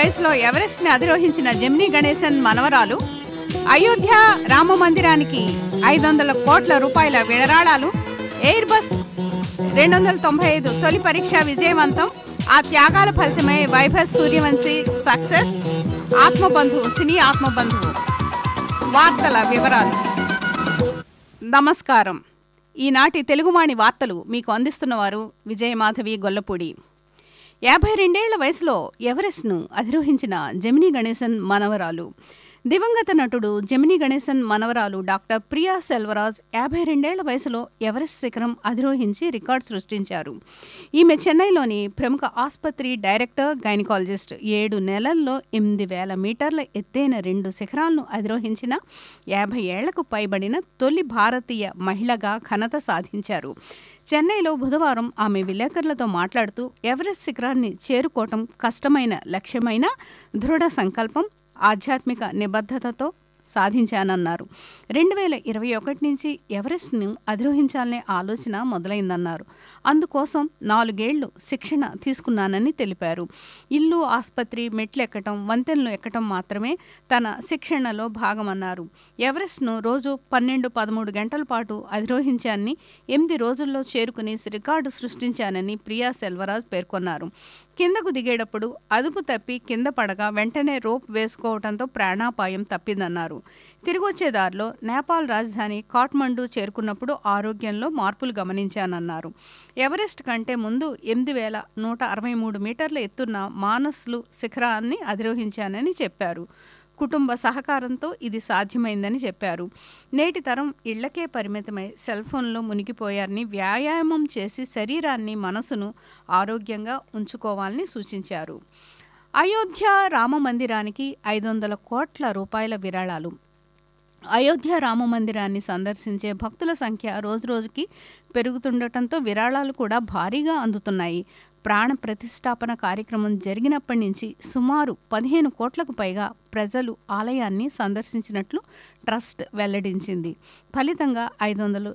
వయసులో ఎవరెస్ట్ని అధిరోహించిన జమినీ గణేశన్ మనవరాలు అయోధ్య రామ మందిరానికి ఐదు వందల కోట్ల రూపాయల విరాళాలు ఎయిర్ బస్ రెండు వందల తొంభై ఐదు తొలి పరీక్ష విజయవంతం ఆ త్యాగాల ఫలితమే వైభవ్ సూర్యవంశీ సక్సెస్ ఆత్మబంధువు సినీ ఆత్మబంధువు వార్తల వివరాలు నమస్కారం ఈనాటి తెలుగువాణి వార్తలు మీకు అందిస్తున్నవారు విజయమాధవి గొల్లపూడి యాభై రెండేళ్ల వయసులో ఎవరెస్ట్ను అధిరోహించిన జమినీ గణేశన్ మనవరాలు దివంగత నటుడు జమినీ గణేశన్ మనవరాలు డాక్టర్ ప్రియా సెల్వరాజ్ యాభై రెండేళ్ల వయసులో ఎవరెస్ట్ శిఖరం అధిరోహించి రికార్డు సృష్టించారు ఈమె చెన్నైలోని ప్రముఖ ఆసుపత్రి డైరెక్టర్ గైనకాలజిస్ట్ ఏడు నెలల్లో ఎనిమిది వేల మీటర్ల ఎత్తైన రెండు శిఖరాలను అధిరోహించిన యాభై ఏళ్లకు పైబడిన తొలి భారతీయ మహిళగా ఘనత సాధించారు చెన్నైలో బుధవారం ఆమె విలేకరులతో మాట్లాడుతూ ఎవరెస్ట్ శిఖరాన్ని చేరుకోవటం కష్టమైన లక్ష్యమైన దృఢ సంకల్పం ఆధ్యాత్మిక నిబద్ధతతో సాధించానన్నారు రెండు వేల ఇరవై ఒకటి నుంచి ఎవరెస్ట్ను అధిరోహించాలనే ఆలోచన మొదలైందన్నారు అందుకోసం నాలుగేళ్లు శిక్షణ తీసుకున్నానని తెలిపారు ఇల్లు ఆసుపత్రి మెట్లు ఎక్కటం వంతెనలు ఎక్కటం మాత్రమే తన శిక్షణలో భాగమన్నారు ఎవరెస్ట్ను రోజు పన్నెండు పదమూడు గంటల పాటు అధిరోహించానని ఎనిమిది రోజుల్లో చేరుకుని రికార్డు సృష్టించానని ప్రియా సెల్వరాజ్ పేర్కొన్నారు కిందకు దిగేటప్పుడు అదుపు తప్పి కింద పడగా వెంటనే రోప్ వేసుకోవడంతో ప్రాణాపాయం తప్పిందన్నారు తిరిగి వచ్చే దారిలో నేపాల్ రాజధాని కాఠ్మండు చేరుకున్నప్పుడు ఆరోగ్యంలో మార్పులు గమనించానన్నారు ఎవరెస్ట్ కంటే ముందు ఎనిమిది వేల నూట అరవై మూడు మీటర్ల ఎత్తున్న మానస్లు శిఖరాన్ని అధిరోహించానని చెప్పారు కుటుంబ సహకారంతో ఇది సాధ్యమైందని చెప్పారు నేటి తరం ఇళ్లకే పరిమితమై సెల్ ఫోన్లో మునిగిపోయారని వ్యాయామం చేసి శరీరాన్ని మనసును ఆరోగ్యంగా ఉంచుకోవాలని సూచించారు అయోధ్య రామ మందిరానికి ఐదు వందల కోట్ల రూపాయల విరాళాలు అయోధ్య రామ మందిరాన్ని సందర్శించే భక్తుల సంఖ్య రోజురోజుకి పెరుగుతుండటంతో విరాళాలు కూడా భారీగా అందుతున్నాయి ప్రాణ ప్రతిష్టాపన కార్యక్రమం జరిగినప్పటి నుంచి సుమారు పదిహేను కోట్లకు పైగా ప్రజలు ఆలయాన్ని సందర్శించినట్లు ట్రస్ట్ వెల్లడించింది ఫలితంగా ఐదు వందలు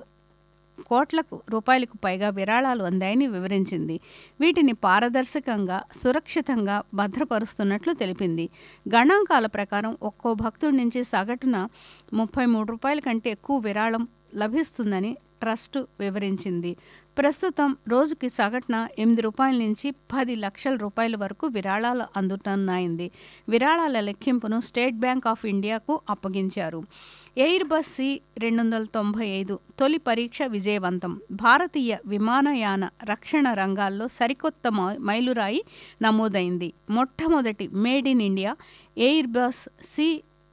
కోట్లకు రూపాయలకు పైగా విరాళాలు అందాయని వివరించింది వీటిని పారదర్శకంగా సురక్షితంగా భద్రపరుస్తున్నట్లు తెలిపింది గణాంకాల ప్రకారం ఒక్కో భక్తుడి నుంచి సగటున ముప్పై మూడు రూపాయల కంటే ఎక్కువ విరాళం లభిస్తుందని ట్రస్ట్ వివరించింది ప్రస్తుతం రోజుకి సగటున ఎనిమిది రూపాయల నుంచి పది లక్షల రూపాయల వరకు విరాళాలు అందుతున్నాయింది విరాళాల లెక్కింపును స్టేట్ బ్యాంక్ ఆఫ్ ఇండియాకు అప్పగించారు ఎయిర్ బస్ సి రెండు వందల తొంభై ఐదు తొలి పరీక్ష విజయవంతం భారతీయ విమానయాన రక్షణ రంగాల్లో సరికొత్త మైలురాయి నమోదైంది మొట్టమొదటి made in India Airbus C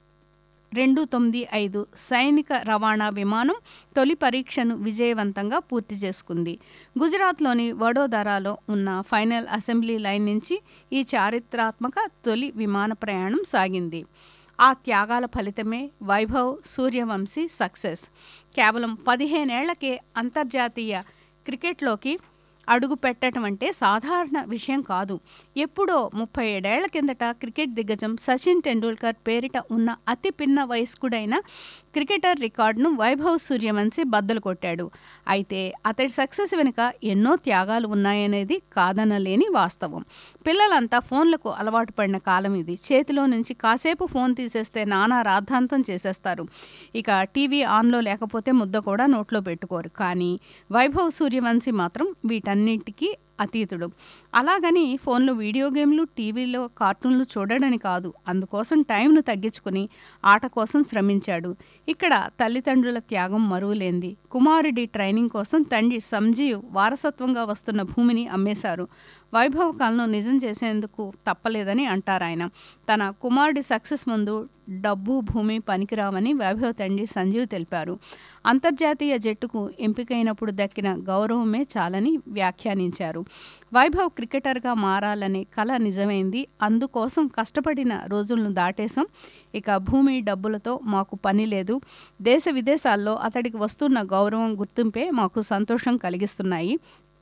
రెండు తొమ్మిది ఐదు సైనిక రవాణా విమానం తొలి పరీక్షను విజయవంతంగా పూర్తి చేసుకుంది గుజరాత్లోని వడోదరాలో ఉన్న ఫైనల్ అసెంబ్లీ లైన్ నుంచి ఈ చారిత్రాత్మక తొలి విమాన ప్రయాణం సాగింది ఆ త్యాగాల ఫలితమే వైభవ్ సూర్యవంశీ సక్సెస్ కేవలం పదిహేనేళ్లకే అంతర్జాతీయ క్రికెట్లోకి అడుగు పెట్టడం అంటే సాధారణ విషయం కాదు ఎప్పుడో ముప్పై ఏడేళ్ల కిందట క్రికెట్ దిగ్గజం సచిన్ టెండూల్కర్ పేరిట ఉన్న అతి పిన్న వయస్కుడైన క్రికెటర్ రికార్డును వైభవ్ సూర్యవంశీ బద్దలు కొట్టాడు అయితే అతడి సక్సెస్ వెనుక ఎన్నో త్యాగాలు ఉన్నాయనేది కాదనలేని వాస్తవం పిల్లలంతా ఫోన్లకు అలవాటు పడిన కాలం ఇది చేతిలో నుంచి కాసేపు ఫోన్ తీసేస్తే నానా రాద్ధాంతం చేసేస్తారు ఇక టీవీ ఆన్లో లేకపోతే ముద్ద కూడా నోట్లో పెట్టుకోరు కానీ వైభవ్ సూర్యవంశీ మాత్రం వీటన్నిటికీ అతీతుడు అలాగని ఫోన్లో వీడియో గేమ్లు టీవీలో కార్టూన్లు చూడడని కాదు అందుకోసం టైంను తగ్గించుకుని ఆట కోసం శ్రమించాడు ఇక్కడ తల్లిదండ్రుల త్యాగం మరువులేంది కుమారుడి ట్రైనింగ్ కోసం తండ్రి సంజీవ్ వారసత్వంగా వస్తున్న భూమిని అమ్మేశారు వైభవ కళను నిజం చేసేందుకు తప్పలేదని అంటారు ఆయన తన కుమారుడి సక్సెస్ ముందు డబ్బు భూమి పనికిరావని వైభవ్ తండ్రి సంజీవ్ తెలిపారు అంతర్జాతీయ జట్టుకు ఎంపికైనప్పుడు దక్కిన గౌరవమే చాలని వ్యాఖ్యానించారు వైభవ్ క్రికెటర్గా మారాలనే కళ నిజమైంది అందుకోసం కష్టపడిన రోజులను దాటేశాం ఇక భూమి డబ్బులతో మాకు పని లేదు దేశ విదేశాల్లో అతడికి వస్తున్న గౌరవం గుర్తింపే మాకు సంతోషం కలిగిస్తున్నాయి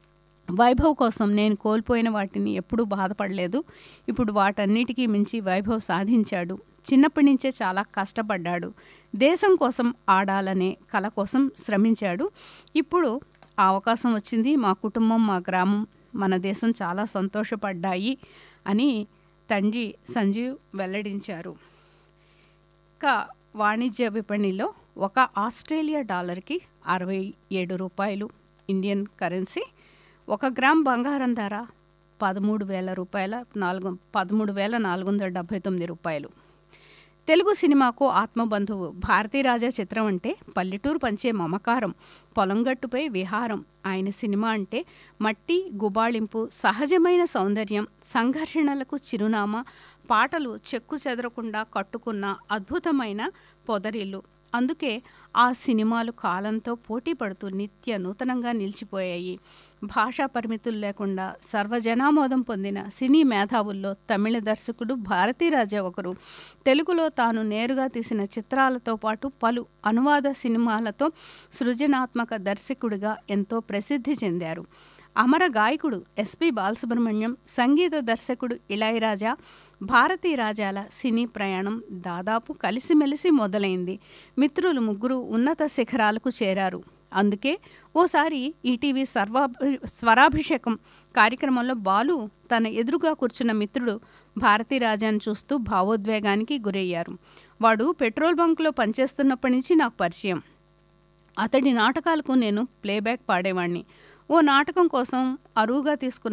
వైభవ్ కోసం నేను కోల్పోయిన వాటిని ఎప్పుడూ బాధపడలేదు ఇప్పుడు వాటన్నిటికీ మించి వైభవ్ సాధించాడు చిన్నప్పటి నుంచే చాలా కష్టపడ్డాడు దేశం కోసం ఆడాలనే కళ కోసం శ్రమించాడు ఇప్పుడు ఆ అవకాశం వచ్చింది మా కుటుంబం మా గ్రామం మన దేశం చాలా సంతోషపడ్డాయి అని తండ్రి సంజీవ్ వెల్లడించారు ఇక వాణిజ్య విపణిలో ఒక ఆస్ట్రేలియా డాలర్కి అరవై ఏడు రూపాయలు ఇండియన్ కరెన్సీ ఒక గ్రామ్ బంగారం ధర పదమూడు వేల రూపాయల నాలుగు పదమూడు వేల నాలుగు వందల డెబ్భై తొమ్మిది రూపాయలు తెలుగు సినిమాకు ఆత్మబంధువు భారతీరాజా చిత్రం అంటే పల్లెటూరు పంచే మమకారం పొలంగట్టుపై విహారం ఆయన సినిమా అంటే మట్టి గుబాళింపు సహజమైన సౌందర్యం సంఘర్షణలకు చిరునామా పాటలు చెక్కు చెదరకుండా కట్టుకున్న అద్భుతమైన పొదరిల్లు అందుకే ఆ సినిమాలు కాలంతో పోటీ పడుతూ నిత్య నూతనంగా నిలిచిపోయాయి భాషా పరిమితులు లేకుండా సర్వజనామోదం పొందిన సినీ మేధావుల్లో తమిళ దర్శకుడు భారతీరాజా ఒకరు తెలుగులో తాను నేరుగా తీసిన చిత్రాలతో పాటు పలు అనువాద సినిమాలతో సృజనాత్మక దర్శకుడిగా ఎంతో ప్రసిద్ధి చెందారు అమర గాయకుడు ఎస్పి బాలసుబ్రహ్మణ్యం సంగీత దర్శకుడు ఇళయరాజా భారతీ రాజాల సినీ ప్రయాణం దాదాపు కలిసిమెలిసి మొదలైంది మిత్రులు ముగ్గురు ఉన్నత శిఖరాలకు చేరారు అందుకే ఓసారి ఈటీవీ సర్వాభి స్వరాభిషేకం కార్యక్రమంలో బాలు తన ఎదురుగా కూర్చున్న మిత్రుడు భారతీ రాజాను చూస్తూ భావోద్వేగానికి గురయ్యారు వాడు పెట్రోల్ బంక్లో పనిచేస్తున్నప్పటి నుంచి నాకు పరిచయం అతడి నాటకాలకు నేను ప్లేబ్యాక్ పాడేవాణ్ణి ఓ నాటకం కోసం అరువుగా తీసుకున్న